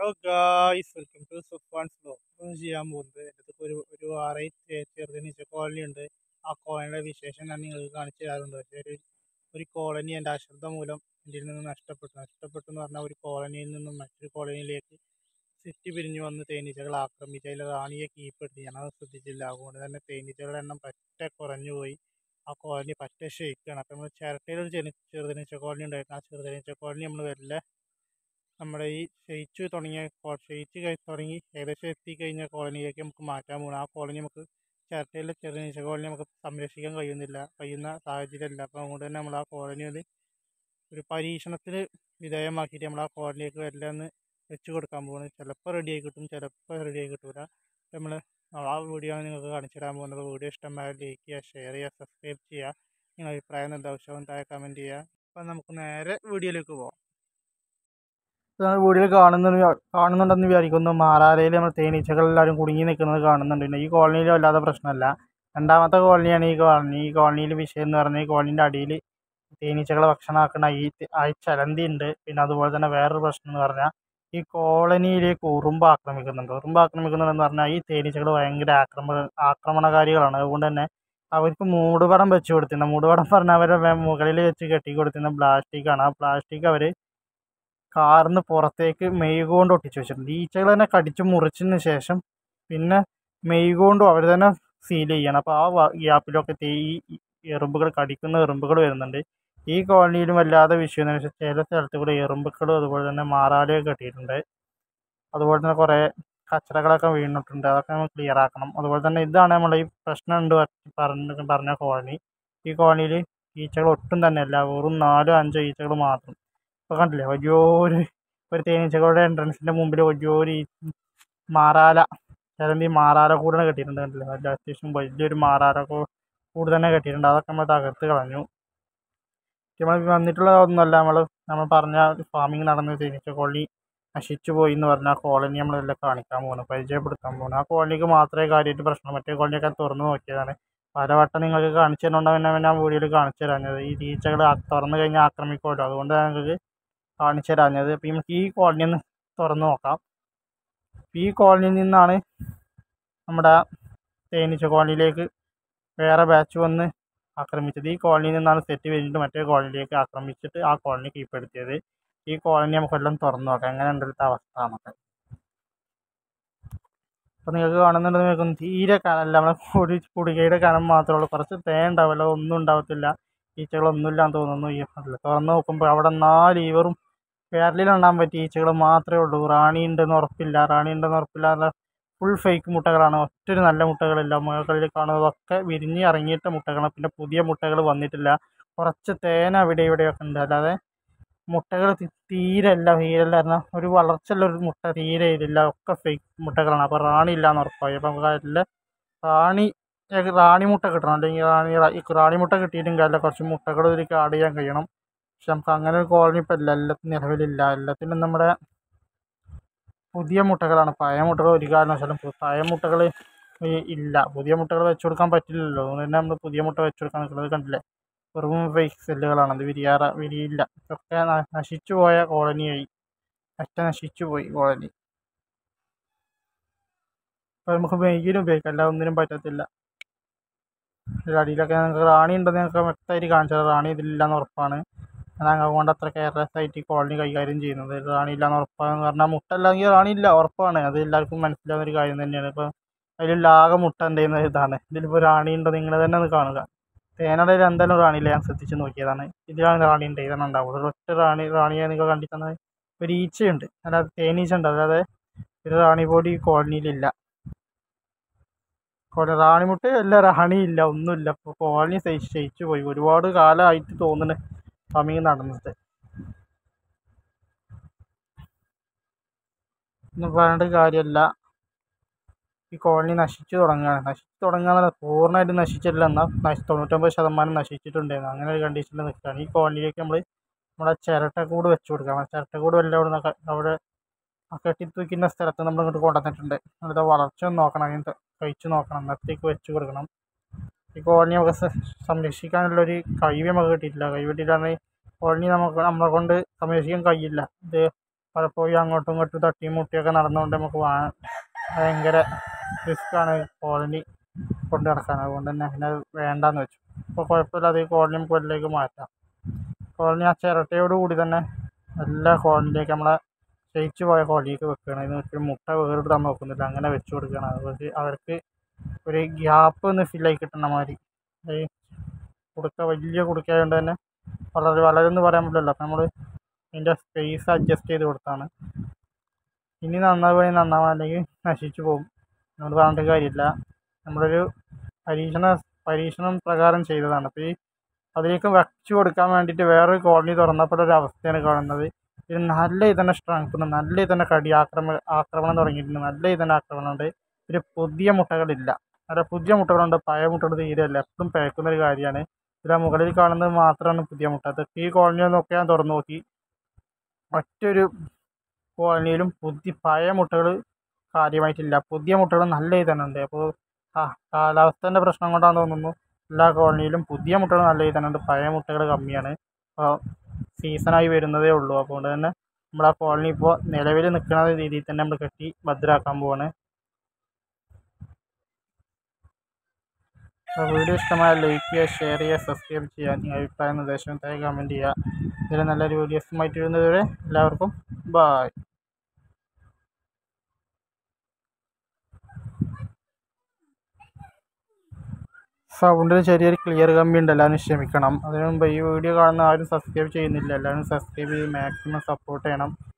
hello guys welcome to സുഫാൻസ് ബ്ലോ ഇപ്പം ചെയ്യാൻ പോകുന്നത് എൻ്റെ അടുത്ത് ഒരു ഒരു ആറ് ചെറുതനീച്ച കോളനി ഉണ്ട് ആ കോളനിയുടെ വിശേഷം ഞാൻ നിങ്ങൾക്ക് കാണിച്ചു തരാറുണ്ട് പക്ഷേ ഒരു ഒരു കോളനി എൻ്റെ അശ്രദ്ധ മൂലം ഇതിൽ നിന്ന് നഷ്ടപ്പെട്ടു നഷ്ടപ്പെട്ടു എന്ന് പറഞ്ഞാൽ ഒരു കോളനിയിൽ നിന്നും മറ്റൊരു കോളനിയിലേക്ക് ചുറ്റി പിരിഞ്ഞു വന്ന് തേനീച്ചകൾ ആക്രമിച്ച് അതിൽ റാണിയെ കീഴ്പ്പെടുത്തി ഞാനത് ശ്രദ്ധിച്ചില്ല അതുകൊണ്ട് തന്നെ തേനീച്ചകളുടെ എണ്ണം പറ്റ കുറഞ്ഞു പോയി ആ കോളനി പറ്റ ഷെയ്ക്കാണ് അപ്പം നമ്മൾ ചിരട്ടയിൽ ഒരു ചെറു ചെറുതനീച്ച കോളനി ഉണ്ടായിരുന്നു ആ ചെറുതനീച്ച കോളനി നമ്മൾ വരില്ല നമ്മുടെ ഈ ക്ഷയിച്ചു തുടങ്ങിയ കോ- ക്ഷയിച്ച് കഴി തുടങ്ങി ഏകദേശം എത്തിക്കഴിഞ്ഞ കോളനിയിലേക്ക് നമുക്ക് മാറ്റാൻ പോകണം ആ കോളനി നമുക്ക് ചിരട്ടയിലെ ചെറുനീച്ച കോളനി നമുക്ക് സംരക്ഷിക്കാൻ കഴിയുന്നില്ല കഴിയുന്ന സാഹചര്യമല്ല അപ്പോൾ അതുകൊണ്ട് തന്നെ നമ്മൾ ആ കോളനി ഒരു ഒരു പരീക്ഷണത്തിന് വിധേയമാക്കിയിട്ട് നമ്മൾ ആ കോളനിയിലേക്ക് വരില്ലെന്ന് വെച്ച് കൊടുക്കാൻ പോകുന്നത് ചിലപ്പോൾ റെഡി ആയി കിട്ടും ചിലപ്പോൾ റെഡി ആയി കിട്ടൂല നമ്മൾ ആ വീഡിയോ ആണ് നിങ്ങൾക്ക് കാണിച്ചു തരാൻ പോകുന്നത് വീഡിയോ ഇഷ്ടമായ ലൈക്ക് ചെയ്യുക ഷെയർ ചെയ്യുക സബ്സ്ക്രൈബ് ചെയ്യുക നിങ്ങളുടെ അഭിപ്രായം എന്താ ആവശ്യവും താഴെ കമൻറ്റ് ചെയ്യുക അപ്പം നമുക്ക് നേരെ വീഡിയോയിലേക്ക് പോകാം നമ്മൾ വീഡിയോയിൽ കാണുന്ന കാണുന്നുണ്ടെന്ന് വിചാരിക്കുന്നു മാറാലയിൽ നമ്മൾ തേനീച്ചകൾ എല്ലാവരും കുടുങ്ങി നിൽക്കുന്നത് കാണുന്നുണ്ട് പിന്നെ ഈ കോളനിയിൽ വല്ലാതെ പ്രശ്നമല്ല രണ്ടാമത്തെ കോളനിയാണ് ഈ കോളനി ഈ കോളനിയിൽ വിഷയം എന്ന് പറഞ്ഞാൽ ഈ കോളനീൻ്റെ അടിയിൽ തേനീച്ചകളെ ഭക്ഷണമാക്കുന്ന ഈ ത- ആ ചലന്തി ഉണ്ട് പിന്നെ അതുപോലെ തന്നെ വേറൊരു പ്രശ്നം എന്ന് പറഞ്ഞാൽ ഈ കോളനിയിലേക്ക് ഉറുമ്പ് ആക്രമിക്കുന്നുണ്ട് ഉറുമ്പ് ആക്രമിക്കുന്നുണ്ടെന്ന് പറഞ്ഞാൽ ഈ തേനീച്ചകൾ ഭയങ്കര ആക്രമണ ആക്രമണകാരികളാണ് അതുകൊണ്ട് തന്നെ അവർക്ക് മൂടുപടം വെച്ച് കൊടുത്തിരുന്ന മൂടുപടം പറഞ്ഞാൽ അവരുടെ മേ- മുകളിൽ വെച്ച് കെട്ടി കൊടുത്തിരുന്ന പ്ലാസ്റ്റിക്കാണ് ആ പ്ലാസ്റ്റിക് അവർ കാറിന് പുറത്തേക്ക് മെയ്ഗ് കൊണ്ട് ഒട്ടിച്ച് വെച്ചിട്ടുണ്ട് ഈച്ചകൾ തന്നെ കടിച്ച് മുറിച്ചതിന് ശേഷം പിന്നെ മെയ്ഗ് കൊണ്ടും അവർ തന്നെ സീൽ ചെയ്യണം അപ്പോൾ ആ വ- ഗ്യാപ്പിലൊക്കെ തേ ഈ എറുമ്പുകൾ കടിക്കുന്ന എറുമ്പുകൾ വരുന്നുണ്ട് ഈ കോളനിയിലും വല്ലാതെ വിഷയം എന്ന് വെച്ചാൽ ചില സ്ഥലത്ത് കൂടെ എറുമ്പുകളും അതുപോലെ തന്നെ മാറാലയൊക്കെ കെട്ടിയിട്ടുണ്ട് അതുപോലെ തന്നെ കുറേ കച്ചറകളൊക്കെ വീണിട്ടുണ്ട് അതൊക്കെ നമ്മൾ ക്ലിയർ ആക്കണം അതുപോലെ തന്നെ ഇതാണ് നമ്മുടെ ഈ പ്രശ്നമുണ്ട് പറഞ്ഞ പറഞ്ഞ കോളനി ഈ കോളനിയിൽ ഈച്ചകൾ ഒട്ടും തന്നെ അല്ല വെറും നാലോ അഞ്ചോ ഈച്ചകൾ മാത്രം ഇപ്പോൾ കണ്ടില്ലേ വലിയൊരു ഒരു തേനീച്ചകളുടെ എൻട്രൻസിൻ്റെ മുമ്പിൽ വലിയൊരു ഈ മാറാല ചിലമ്പി മാറാല കൂടെ കെട്ടിയിട്ടുണ്ട് കണ്ടില്ലേ നല്ല അത്യാവശ്യം വലിയൊരു മാറാല കൂ- കൂട് തന്നെ കെട്ടിയിട്ടുണ്ട് അതൊക്കെ നമ്മൾ തകർത്ത് കളഞ്ഞു നമ്മൾ വന്നിട്ടുള്ള ഒന്നുമല്ല നമ്മൾ നമ്മൾ പറഞ്ഞ ഫാമിംഗ് നടന്ന തേനീച്ച കോളനി നശിച്ചു പോയി എന്ന് പറഞ്ഞ ആ കോളനി നമ്മളെല്ലാം കാണിക്കാൻ പോകുന്നു പരിചയപ്പെടുത്താൻ പോകുന്നു ആ കോളനിക്ക് മാത്രമേ കാര്യമായിട്ട് പ്രശ്നം മറ്റേ കോളനിയൊക്കെ തുറന്നു നോക്കിയതാണ് പലവട്ടം നിങ്ങൾക്ക് കാണിച്ചു തരുന്നുണ്ടാവും പിന്നെ ഞാൻ വീഡിയോയിൽ കാണിച്ചു തരാഞ്ഞത് ഈ ഈച്ചകൾ തുറന്നു കഴിഞ്ഞാൽ ആക്രമിക്കുമല്ലോ അതുകൊണ്ട് ഞങ്ങൾക്ക് കാണിച്ചു തരാഞ്ഞത് അപ്പം നമുക്ക് ഈ കോളനി ഒന്ന് തുറന്നു നോക്കാം ഈ കോളനിയിൽ നിന്നാണ് നമ്മുടെ തേനീച്ച കോളനിയിലേക്ക് വേറെ ബാച്ച് വന്ന് ആക്രമിച്ചത് ഈ കോളനിയിൽ നിന്നാണ് സെറ്റ് കഴിഞ്ഞിട്ട് മറ്റേ കോളനിയിലേക്ക് ആക്രമിച്ചിട്ട് ആ കോളനി കീഴ്പ്പെടുത്തിയത് ഈ കോളനി നമുക്കെല്ലാം തുറന്നു നോക്കാം എങ്ങനെ ഉണ്ടത്തെ അവസ്ഥ നമുക്ക് അപ്പോൾ നിങ്ങൾക്ക് കാണുന്നുണ്ടെന്ന് കേൾക്കുന്നു തീരെ കനല്ല നമ്മളെ കുടി കുടികയുടെ കനം മാത്രമേ ഉള്ളൂ കുറച്ച് തേ ഉണ്ടാവില്ല ഒന്നും ഉണ്ടാവത്തില്ല ഈച്ചകളൊന്നുമില്ലാന്ന് തോന്നുന്നു ഈ അല്ല തുറന്ന് നോക്കുമ്പോൾ അവിടെ നാല് ഇവറും വിരലിലെണ്ണാൻ പറ്റിയ ഈച്ചകൾ മാത്രമേ ഉള്ളൂ റാണി ഉണ്ടെന്ന് ഉറപ്പില്ല റാണി ഉണ്ടെന്ന് ഉറപ്പില്ല ഫുൾ ഫേക്ക് മുട്ടകളാണ് ഒറ്റൊരു നല്ല മുട്ടകളില്ല മുകളിൽ കാണുന്നതൊക്കെ വിരിഞ്ഞ് ഇറങ്ങിയിട്ട മുട്ടകളാണ് പിന്നെ പുതിയ മുട്ടകൾ വന്നിട്ടില്ല കുറച്ച് തേൻ അവിടെ ഇവിടെയൊക്കെ ഉണ്ട് അല്ലാതെ മുട്ടകൾ തീരെ അല്ല തീരല്ല പറഞ്ഞാൽ ഒരു വളർച്ചയുള്ള ഒരു മുട്ട തീരെ ഇതില്ല ഒക്കെ ഫേക്ക് മുട്ടകളാണ് അപ്പോൾ റാണി ഇല്ല എന്ന് ഉറപ്പായി അപ്പോൾ നമുക്ക് അതിൽ റാണി ഏക റാണി മുട്ട കിട്ടണം അല്ലെങ്കിൽ റാണി ഈ റാണി മുട്ട കിട്ടിയിട്ടും കാര്യമില്ല കുറച്ച് മുട്ടകൾ ഇതിലേക്ക് ആഡ് ചെയ്യാൻ കഴിയണം പക്ഷെ നമുക്ക് അങ്ങനെ ഒരു കോളനി ഇപ്പോൾ ഇല്ല എല്ലാത്തിനും നിലവിലില്ല എല്ലാത്തിനും നമ്മുടെ പുതിയ മുട്ടകളാണ് പഴയ മുട്ടകൾ ഒരു കാരണവശാലും പു- പഴയ മുട്ടകൾ ഇല്ല പുതിയ മുട്ടകൾ വെച്ച് കൊടുക്കാൻ പറ്റില്ലല്ലോ അതുകൊണ്ട് തന്നെ നമ്മൾ പുതിയ മുട്ട വെച്ച് കൊടുക്കാൻ നിൽക്കുന്നത് കണ്ടില്ലേ വെറും ഫേക്ക് സെല്ലുകളാണ് അത് വിരിയാറ വിരിയില്ല ഇതൊക്കെ ന- നശിച്ചു പോയ കോളനിയായി പറ്റ നശിച്ചു പോയി കോളനി അപ്പോൾ നമുക്ക് മെയ്യിലും ഉപയോഗിക്കാം അല്ല ഒന്നിനും പറ്റത്തില്ല ഇതിന്റെ അടിയിലൊക്കെ നിങ്ങൾക്ക് റാണി ഉണ്ടെന്ന് ഞങ്ങൾക്ക് വ്യക്തമായിട്ട് കാണിച്ചത് റാണി ഇതിലില്ലാന്ന് ഉറപ്പാണ് ഞാൻ അതുകൊണ്ട് അത്ര കെയർലെസ് ആയിട്ട് ഈ കോളനി കൈകാര്യം ചെയ്യുന്നത് റാണി ഇല്ലാന്ന് ഉറപ്പാണെന്ന് പറഞ്ഞാൽ മുട്ട അല്ലെങ്കിൽ റാണി ഇല്ല ഉറപ്പാണ് അത് എല്ലാവർക്കും മനസ്സിലാവുന്ന ഒരു കാര്യം തന്നെയാണ് ഇപ്പോൾ അതിലുള്ള ആകെ മുട്ട എന്തെയ്യുന്ന ഇതാണ് ഇതിലിപ്പോൾ റാണി ഉണ്ടോ നിങ്ങൾ തന്നെ ഒന്ന് കാണുക തേനടയിൽ എന്തായാലും റാണിയില്ല ഞാൻ ശ്രദ്ധിച്ച് നോക്കിയതാണ് ഇതിലാണ് റാണി ഉണ്ട് ഇതാണ് ഉണ്ടാവുക ഒറ്റ റാണി റാണിയെ നിങ്ങൾ കണ്ടിട്ടുണ്ടെങ്കിൽ ഒരു ഈച്ചയുണ്ട് അല്ലാതെ തേനീച്ച ഉണ്ട് അല്ലാതെ ഒരു റാണി പോലും ഈ കോളനിയിലില്ല കോളനി റാണിമുട്ട അല്ല റാണിയില്ല ഒന്നുമില്ല ഇപ്പോൾ കോളനി സഹിച്ച് ക്ഷയിച്ചു പോയി ഒരുപാട് കാലമായിട്ട് തോന്നുന്നു ഫാമിങ് നടന്നിട്ട് ഒന്നും പറഞ്ഞിട്ട് കാര്യമല്ല ഈ കോളനി നശിച്ചു തുടങ്ങുകയാണ് നശിച്ചു തുടങ്ങുക എന്നല്ല പൂർണ്ണമായിട്ട് നശിച്ചിട്ടില്ല എന്നാൽ നശി തൊണ്ണൂറ്റൊമ്പത് ശതമാനം നശിച്ചിട്ടുണ്ടായിരുന്നു അങ്ങനെ ഒരു കണ്ടീഷനിൽ നിൽക്കുകയാണ് ഈ കോളനിയിലേക്ക് നമ്മൾ നമ്മുടെ ചിരട്ടക്കൂട് വെച്ച് കൊടുക്കണം ചിരട്ടക്കൂട് വല്ല അവിടെ നിന്ന് അവിടെ ആ കെട്ടിത്തൂക്കുന്ന സ്ഥലത്ത് നമ്മൾ ഇങ്ങോട്ട് കൊണ്ടുവന്നിട്ടുണ്ട് അതിൻ്റെ വളർച്ച ഒന്ന് നോക്കണം അതിന് കഴിച്ച് നോക്കണം അന്നത്തേക്ക് വെച്ച് കൊടുക്കണം ഈ കോളനി നമുക്ക് സ- സംരക്ഷിക്കാനുള്ളൊരു കഴിവ് നമുക്ക് കിട്ടിയിട്ടില്ല കഴിവ് കിട്ടിയിട്ടാണ് കോളനി നമുക്ക് നമ്മളെ കൊണ്ട് സംരക്ഷിക്കാൻ കഴിയില്ല ഇത് പലപ്പോഴും അങ്ങോട്ടും ഇങ്ങോട്ടും തട്ടിയും മുട്ടിയൊക്കെ നടന്നുകൊണ്ട് നമുക്ക് വാ ഭയങ്കര റിസ്ക്കാണ് കോളനി കൊണ്ട് നടക്കാൻ അതുകൊണ്ട് തന്നെ പിന്നെ അത് വേണ്ടാന്ന് വെച്ചു ഇപ്പോൾ കുഴപ്പമില്ലാതെ ഈ കോളനി നമുക്ക് ഇതിലേക്ക് മാറ്റാം കോളനി ആ ചിരട്ടയോട് കൂടി തന്നെ എല്ലാ കോളനിയിലേക്ക് നമ്മളെ ക്ഷയിച്ചു പോയ കോഴിക്ക് വെക്കുകയാണ് അതിന് ഒരു മുട്ട വേറിടാൻ നോക്കുന്നില്ല അങ്ങനെ വെച്ച് കൊടുക്കുകയാണ് അതുകൊണ്ട് അവർക്ക് ഒരു ഗ്യാപ്പ് ഒന്ന് ഫില്ലായി കിട്ടുന്ന മാതിരി ഈ കുടുക്ക വലിയ കുടുക്കയായതുകൊണ്ട് തന്നെ വളരെ വളരുമെന്ന് പറയാൻ പറ്റില്ലല്ലോ അപ്പം നമ്മൾ അതിൻ്റെ സ്പേസ് അഡ്ജസ്റ്റ് ചെയ്ത് കൊടുത്താണ് ഇനി നന്നാവുകയാണെങ്കിൽ നന്നാവാം അല്ലെങ്കിൽ നശിച്ചു പോകും നമ്മൾ പറഞ്ഞിട്ട് കാര്യമില്ല നമ്മളൊരു പരീക്ഷണ പരീക്ഷണം പ്രകാരം ചെയ്തതാണ് അപ്പോൾ ഈ അതിലേക്ക് വച്ചു കൊടുക്കാൻ വേണ്ടിയിട്ട് വേറൊരു കോളനി തുറന്നപ്പോൾ ഒരു അവസ്ഥയാണ് കാണുന്നത് ഇത് നല്ല ഇതന്നെ സ്ട്രെങ്ത് നല്ല ഇതന്നെ കടി ആക്രമ ആക്രമണം തുടങ്ങിയിട്ടുണ്ട് നല്ല ഇതന്നെ ആക്രമണമുണ്ട് ഒരു പുതിയ മുട്ടകളില്ല അല്ല പുതിയ മുട്ടകളുണ്ട് പഴയ മുട്ടകൾ തീരെയല്ല എപ്പോഴും പേക്കുന്ന ഒരു കാര്യമാണ് ഇതിൽ ആ മുകളിൽ കാണുന്നത് മാത്രമാണ് പുതിയ മുട്ട അതൊക്കെ ഈ കോളനിയൊന്നൊക്കെ ഞാൻ തുറന്നു നോക്കി ഒറ്റൊരു കോളനിയിലും പുതിയ പഴയ മുട്ടകൾ കാര്യമായിട്ടില്ല പുതിയ മുട്ടകൾ നല്ല ഇതന്നെ ഉണ്ട് അപ്പോൾ ആ കാലാവസ്ഥേൻ്റെ പ്രശ്നം കൊണ്ടാണെന്ന് തോന്നുന്നു എല്ലാ കോളനിയിലും പുതിയ മുട്ടകൾ നല്ല ഇതന്നെ ഉണ്ട് പഴയ മുട്ടകൾ കമ്മിയാണ് അപ്പോൾ സീസണായി വരുന്നതേ ഉള്ളൂ അതുകൊണ്ട് തന്നെ നമ്മൾ ആ കോളനി ഇപ്പോൾ നിലവിൽ നിൽക്കുന്ന രീതിയിൽ തന്നെ നമ്മൾ കെട്ടി ഭദ്രമാക്കാൻ പോവാണ് അപ്പോൾ വീഡിയോ ഇഷ്ടമായ ലൈക്ക് ചെയ്യുക ഷെയർ ചെയ്യുക സബ്സ്ക്രൈബ് ചെയ്യുക നിങ്ങളുടെ അഭിപ്രായ നിർദ്ദേശം താഴെ കമൻറ്റ് ചെയ്യുക ഇതിൽ നല്ലൊരു വീഡിയോസുമായിട്ട് വരുന്നതുവരെ എല്ലാവർക്കും ബായ് സൗണ്ടിന് ചെറിയൊരു ക്ലിയർ കമ്മി ഉണ്ട് എല്ലാവരും ക്ഷമിക്കണം അതിനു മുമ്പ് ഈ വീഡിയോ കാണുന്ന ആരും സബ്സ്ക്രൈബ് ചെയ്യുന്നില്ല എല്ലാവരും സബ്സ്ക്രൈബ് ചെയ്ത് മാക്സിമം സപ്പോർട്ട് ചെയ്യണം